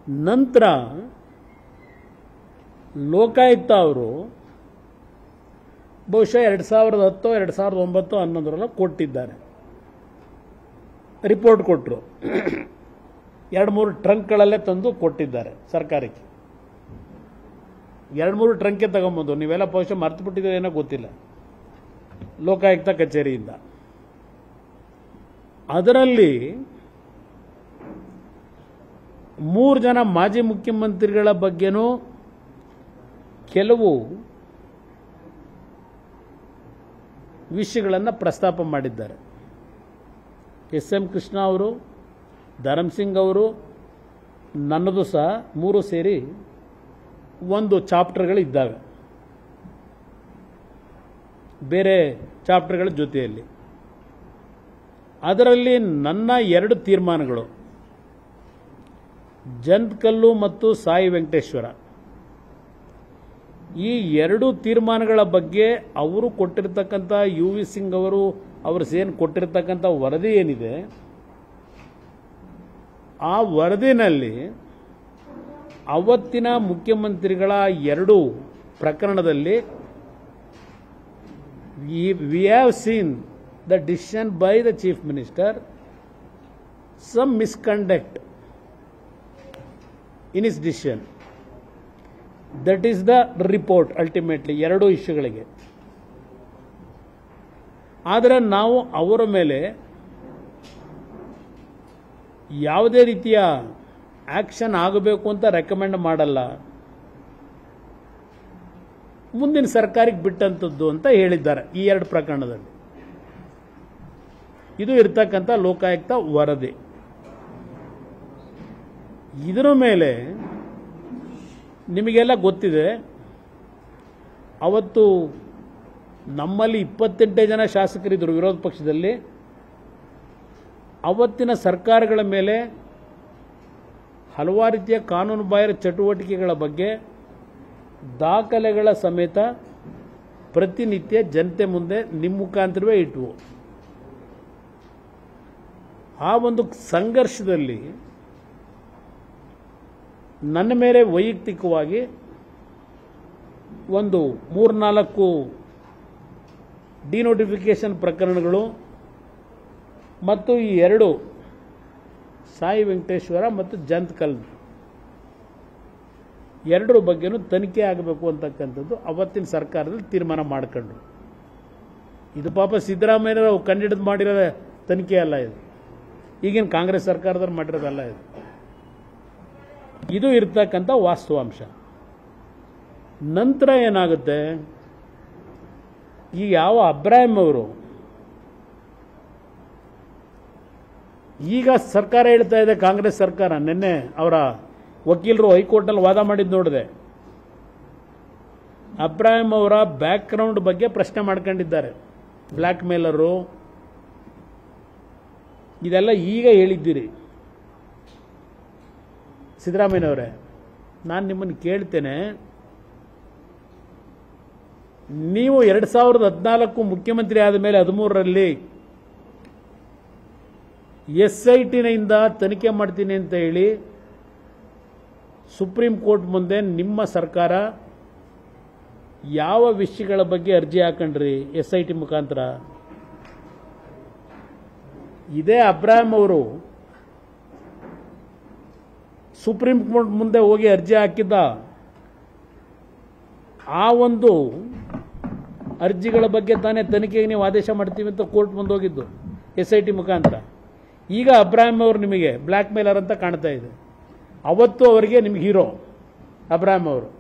ನಂತರ ಲೋಕಾಯುಕ್ತ ಅವರು ಬಹುಶಃ ಎರಡು ಸಾವಿರದ ಹತ್ತು ಎರಡು ಸಾವಿರದ ಒಂಬತ್ತು ಹನ್ನೊಂದರಲ್ಲ ಕೊಟ್ಟಿದ್ದಾರೆ ರಿಪೋರ್ಟ್ ಕೊಟ್ಟರು ಎರಡು ಮೂರು ಟ್ರಂಕ್ಗಳಲ್ಲೇ ತಂದು ಕೊಟ್ಟಿದ್ದಾರೆ ಸರ್ಕಾರಕ್ಕೆ ಎರಡು ಮೂರು ಟ್ರಂಕೆ ತಗೊಂಬೋದು ನೀವೆಲ್ಲ ಬಹುಶಃ ಮರ್ತು ಬಿಟ್ಟಿದ್ರೆ ಏನೋ ಗೊತ್ತಿಲ್ಲ ಲೋಕಾಯುಕ್ತ ಕಚೇರಿಯಿಂದ ಅದರಲ್ಲಿ ಮೂರು ಜನ ಮಾಜಿ ಮುಖ್ಯಮಂತ್ರಿಗಳ ಬಗ್ಗೆನೂ ಕೆಲವು ವಿಷಯಗಳನ್ನು ಪ್ರಸ್ತಾಪ ಮಾಡಿದ್ದಾರೆ ಎಸ್ ಎಂ ಕೃಷ್ಣ ಅವರು ಧರಮ್ ಸಿಂಗ್ ಅವರು ನನ್ನದು ಸಹ ಮೂರು ಸೇರಿ ಒಂದು ಚಾಪ್ಟರ್ಗಳು ಇದ್ದಾವೆ ಬೇರೆ ಚಾಪ್ಟರ್ಗಳ ಜೊತೆಯಲ್ಲಿ ಅದರಲ್ಲಿ ನನ್ನ ಎರಡು ತೀರ್ಮಾನಗಳು ಜಂತ್ಕಲ್ಲು ಮತ್ತು ಸಾಯಿ ವೆಂಕಟೇಶ್ವರ ಈ ಎರಡು ತೀರ್ಮಾನಗಳ ಬಗ್ಗೆ ಅವರು ಕೊಟ್ಟಿರ್ತಕ್ಕಂಥ ಯು ವಿ ಸಿಂಗ್ ಅವರು ಅವರು ಏನು ಕೊಟ್ಟಿರ್ತಕ್ಕಂಥ ವರದಿ ಏನಿದೆ ಆ ವರದಿನಲ್ಲಿ ಅವತ್ತಿನ ಮುಖ್ಯಮಂತ್ರಿಗಳ ಎರಡು ಪ್ರಕರಣದಲ್ಲಿ we have seen the decision by the chief minister some misconduct in is decision that is the report ultimately ಎರಡು ಇಶ್ಯೂಗಳಿಗೆ ಆದರೆ ನಾವು ಅವರ ಮೇಲೆ ಯಾವುದೇ ರೀತಿಯ ಆಕ್ಷನ್ ಆಗಬೇಕು ಅಂತ ರೆಕಮೆಂಡ್ ಮಾಡಲ್ಲ ಮುಂದಿನ ಸರ್ಕಾರಕ್ಕೆ ಬಿಟ್ಟಂಥದ್ದು ಅಂತ ಹೇಳಿದ್ದಾರೆ ಈ ಎರಡು ಪ್ರಕರಣದಲ್ಲಿ ಇದು ಇರ್ತಕ್ಕಂಥ ಲೋಕಾಯುಕ್ತ ವರದಿ ಇದರ ಮೇಲೆ ನಿಮಗೆಲ್ಲ ಗೊತ್ತಿದೆ ಅವತ್ತು ನಮ್ಮಲ್ಲಿ ಇಪ್ಪತ್ತೆಂಟೇ ಜನ ಶಾಸಕರಿದ್ದರು ವಿರೋಧ ಪಕ್ಷದಲ್ಲಿ ಅವತ್ತಿನ ಸರ್ಕಾರಗಳ ಮೇಲೆ ಹಲವಾರು ರೀತಿಯ ಕಾನೂನು ಬಾಹಿರ ಚಟುವಟಿಕೆಗಳ ಬಗ್ಗೆ ದಾಖಲೆಗಳ ಸಮೇತ ಪ್ರತಿನಿತ್ಯ ಜನತೆ ಮುಂದೆ ನಿಮ್ಮ ಮುಖಾಂತರವೇ ಇಟ್ವು ಆ ಒಂದು ಸಂಘರ್ಷದಲ್ಲಿ ನನ್ನ ಮೇಲೆ ವೈಯಕ್ತಿಕವಾಗಿ ಒಂದು ಮೂರ್ನಾಲ್ಕು ಡಿನೋಟಿಫಿಕೇಶನ್ ಪ್ರಕರಣಗಳು ಮತ್ತು ಈ ಎರಡು ಸಾಯಿ ವೆಂಕಟೇಶ್ವರ ಮತ್ತು ಜಂತ್ಕಲ್ ಎರಡರ ಬಗ್ಗೆನೂ ತನಿಖೆ ಆಗಬೇಕು ಅಂತಕ್ಕಂಥದ್ದು ಅವತ್ತಿನ ಸರ್ಕಾರದಲ್ಲಿ ತೀರ್ಮಾನ ಮಾಡ್ಕೊಂಡ್ರು ಇದು ಪಾಪ ಸಿದ್ದರಾಮಯ್ಯನವರು ಕಂಡಿಡಿದು ಮಾಡಿರೋ ತನಿಖೆ ಅಲ್ಲ ಇದು ಈಗಿನ ಕಾಂಗ್ರೆಸ್ ಸರ್ಕಾರದವ್ರು ಮಾಡಿರೋದಲ್ಲ ಇದು ಇದು ಇರ್ತಕ್ಕಂಥ ವಾಸ್ತವಾಂಶ ನಂತರ ಏನಾಗುತ್ತೆ ಈ ಯಾವ ಅಬ್ರಾಹಿಂ ಅವರು ಈಗ ಸರ್ಕಾರ ಹೇಳ್ತಾ ಇದೆ ಕಾಂಗ್ರೆಸ್ ಸರ್ಕಾರ ನಿನ್ನೆ ಅವರ ವಕೀಲರು ಹೈಕೋರ್ಟ್ನಲ್ಲಿ ವಾದ ಮಾಡಿದ್ದು ನೋಡಿದೆ ಅಬ್ರಾಹಿಂ ಅವರ ಬ್ಯಾಕ್ಗ್ರೌಂಡ್ ಬಗ್ಗೆ ಪ್ರಶ್ನೆ ಮಾಡ್ಕೊಂಡಿದ್ದಾರೆ ಬ್ಲ್ಯಾಕ್ ಮೇಲರು ಇದೆಲ್ಲ ಈಗ ಹೇಳಿದ್ದೀರಿ ಸಿದ್ದರಾಮಯ್ಯನವರೇ ನಾನು ನಿಮ್ಮನ್ನು ಕೇಳ್ತೇನೆ ನೀವು ಎರಡು ಸಾವಿರದ ಹದಿನಾಲ್ಕು ಮುಖ್ಯಮಂತ್ರಿ ಆದ ಮೇಲೆ ಹದಿಮೂರರಲ್ಲಿ ಎಸ್ ಐ ಟಿನಿಂದ ತನಿಖೆ ಮಾಡ್ತೀನಿ ಅಂತ ಹೇಳಿ ಸುಪ್ರೀಂ ಕೋರ್ಟ್ ಮುಂದೆ ನಿಮ್ಮ ಸರ್ಕಾರ ಯಾವ ವಿಷಯಗಳ ಬಗ್ಗೆ ಅರ್ಜಿ ಹಾಕೊಂಡ್ರಿ ಎಸ್ ಐ ಟಿ ಮುಖಾಂತರ ಇದೇ ಅಬ್ರಾಹಿಂ ಅವರು ಸುಪ್ರೀಂ ಕೋರ್ಟ್ ಮುಂದೆ ಹೋಗಿ ಅರ್ಜಿ ಹಾಕಿದ್ದ ಆ ಒಂದು ಅರ್ಜಿಗಳ ಬಗ್ಗೆ ತಾನೇ ತನಿಖೆಗೆ ನೀವು ಆದೇಶ ಮಾಡ್ತೀವಿ ಅಂತ ಕೋರ್ಟ್ ಮುಂದೆ ಹೋಗಿದ್ದು ಎಸ್ ಐ ಟಿ ಮುಖಾಂತರ ಈಗ ಅಬ್ರಾಹಿಂ ಅವರು ನಿಮಗೆ ಬ್ಲ್ಯಾಕ್ ಮೇಲರ್ ಅಂತ ಕಾಣ್ತಾ ಇದೆ ಅವತ್ತು ಅವರಿಗೆ ನಿಮ್ಗೆ ಹೀರೋ ಅಬ್ರಾಹಿಂ ಅವರು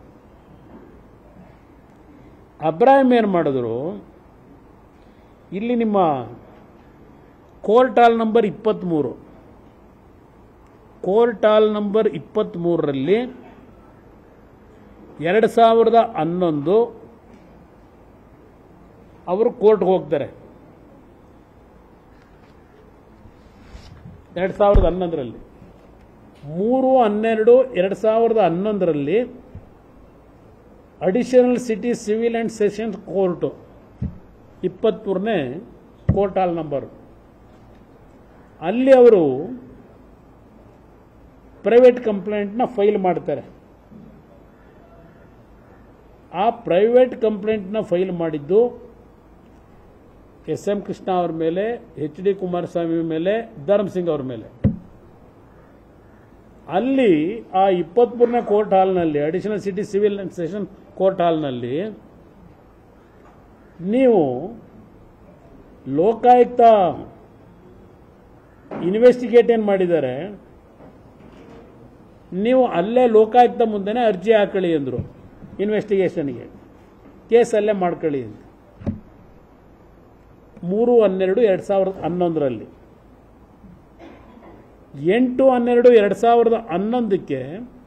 ಅಬ್ರಾಹಿಂ ಏನು ಮಾಡಿದ್ರು ಇಲ್ಲಿ ನಿಮ್ಮ ಕೋರ್ಟ್ ಹಾಲ್ ನಂಬರ್ ಇಪ್ಪತ್ತ್ಮೂರು ಕೋರ್ಟ್ ಹಾಲ್ ನಂಬರ್ ಇಪ್ಪತ್ತ್ಮೂರರಲ್ಲಿ ಎರಡು ಸಾವಿರದ ಹನ್ನೊಂದು ಅವರು ಕೋರ್ಟ್ಗೆ ಹೋಗ್ತಾರೆ ಎರಡು ಸಾವಿರದ ಹನ್ನೊಂದರಲ್ಲಿ ಮೂರು ಹನ್ನೆರಡು ಎರಡು ಸಾವಿರದ ಹನ್ನೊಂದರಲ್ಲಿ additional city civil and sessions court ಇಪ್ಪತ್ತ್ಮೂರನೇ ಕೋರ್ಟ್ ಹಾಲ್ ನಂಬರ್ ಅಲ್ಲಿ ಅವರು ಪ್ರೈವೇಟ್ ಕಂಪ್ಲೇಂಟ್ನ ಫೈಲ್ ಮಾಡ್ತಾರೆ ಆ ಪ್ರೈವೇಟ್ ಕಂಪ್ಲೇಂಟ್ನ ಫೈಲ್ ಮಾಡಿದ್ದು ಎಸ್ ಎಂ ಕೃಷ್ಣ ಅವ್ರ ಮೇಲೆ ಎಚ್ ಡಿ ಕುಮಾರಸ್ವಾಮಿ ಮೇಲೆ ಧರ್ಮ್ ಸಿಂಗ್ ಅವ್ರ ಮೇಲೆ ಅಲ್ಲಿ ಆ ಇಪ್ಪತ್ಮೂರನೇ ಕೋರ್ಟ್ ಹಾಲ್ನಲ್ಲಿ additional city civil and session court ಹಾಲ್ನಲ್ಲಿ ನೀವು ಲೋಕಾಯುಕ್ತ ಇನ್ವೆಸ್ಟಿಗೇಟ್ ಏನು ಮಾಡಿದ್ದಾರೆ ನೀವು ಅಲ್ಲೇ ಲೋಕಾಯುಕ್ತ ಮುಂದೆನೇ ಅರ್ಜಿ ಹಾಕೊಳ್ಳಿ ಅಂದರು ಇನ್ವೆಸ್ಟಿಗೇಷನ್ಗೆ ಕೇಸ್ ಅಲ್ಲೇ ಮಾಡ್ಕೊಳ್ಳಿ ಅಂತ ಮೂರು ಹನ್ನೆರಡು ಎರಡು ಸಾವಿರದ ಹನ್ನೊಂದರಲ್ಲಿ ಎಂಟು ಹನ್ನೆರಡು ಎರಡು ಸಾವಿರದ ಹನ್ನೊಂದಕ್ಕೆ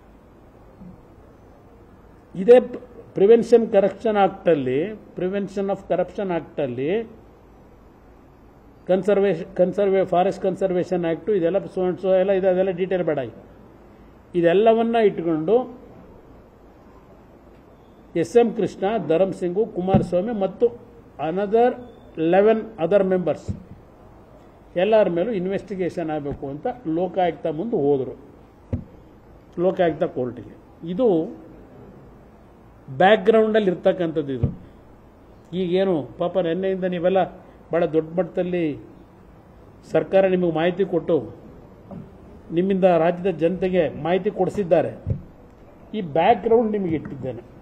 ಇದೇ ಪ್ರಿವೆನ್ಷನ್ ಕರಪ್ಷನ್ ಆಕ್ಟಲ್ಲಿ ಪ್ರಿವೆನ್ಷನ್ ಆಫ್ ಕರಪ್ಷನ್ ಆಕ್ಟಲ್ಲಿ conservation conserve forest conservation act ಇದೆಲ್ಲ ಸೊ ಸೊ ಎಲ್ಲ ಇದೆ ಅದೆಲ್ಲ ಡೀಟೇಲ್ ಬೇಡ ಈಗ ಇದೆಲ್ಲವನ್ನ ಇಟ್ಕೊಂಡು ಎಸ್ ಎಂ ಕೃಷ್ಣ ಧರಮ್ ಸಿಂಗು ಕುಮಾರಸ್ವಾಮಿ ಮತ್ತು ಅನದರ್ ಲೆವೆನ್ ಅದರ್ ಮೆಂಬರ್ಸ್ ಎಲ್ಲರ ಮೇಲೂ ಇನ್ವೆಸ್ಟಿಗೇಷನ್ ಆಗಬೇಕು ಅಂತ ಲೋಕಾಯುಕ್ತ ಮುಂದೆ ಹೋದರು ಲೋಕಾಯುಕ್ತ ಕೋರ್ಟಿಗೆ ಇದು ಬ್ಯಾಕ್ಗ್ರೌಂಡಲ್ಲಿ ಇರ್ತಕ್ಕಂಥದ್ದು ಇದು ಈಗೇನು ಪಾಪ ನಿನ್ನೆಯಿಂದ ನೀವೆಲ್ಲ ಭಾಳ ದೊಡ್ಡ ಮಟ್ಟದಲ್ಲಿ ಸರ್ಕಾರ ನಿಮಗೆ ಮಾಹಿತಿ ಕೊಟ್ಟು ನಿಮ್ಮಿಂದ ರಾಜ್ಯದ ಜನತೆಗೆ ಮಾಹಿತಿ ಕೊಡಿಸಿದ್ದಾರೆ ಈ ಬ್ಯಾಕ್ಗ್ರೌಂಡ್ ನಿಮಗೆ ಇಟ್ಟಿದ್ದೇನೆ